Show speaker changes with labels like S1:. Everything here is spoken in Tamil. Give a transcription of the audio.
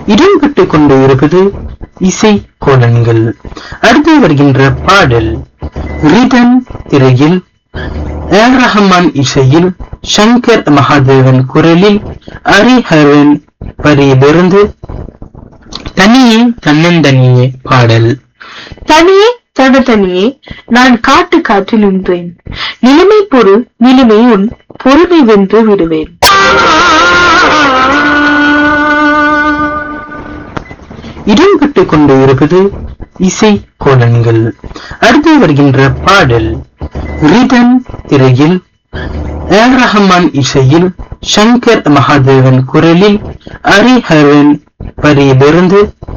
S1: இடம்பெற்று கொண்டு இருப்பது இசை கோலன்கள் அடுத்து வருகின்ற பாடல் ரிதன் திரையில் ஏர் ரஹ்மான் இசையில் சங்கர் மகாதேவன் குரலில் ஹரிஹரன் வரியிலிருந்து தனியே தன்னந்தனியே பாடல்
S2: தனியே தனியே நான் காட்டு காற்றில் நின்றேன் நிலைமை பொருள் நிலைமை உன் பொறுமை வென்று விடுவேன்
S1: இடம்பெற்று கொண்டு இருப்பது இசை கோலன்கள் அடுத்து வருகின்ற பாடல் ரிதன் திரையில் ஏர் ரஹ்மான் இசையில் சங்கர் மகாதேவன் குரலில் ஹரிஹரன் வரியிலிருந்து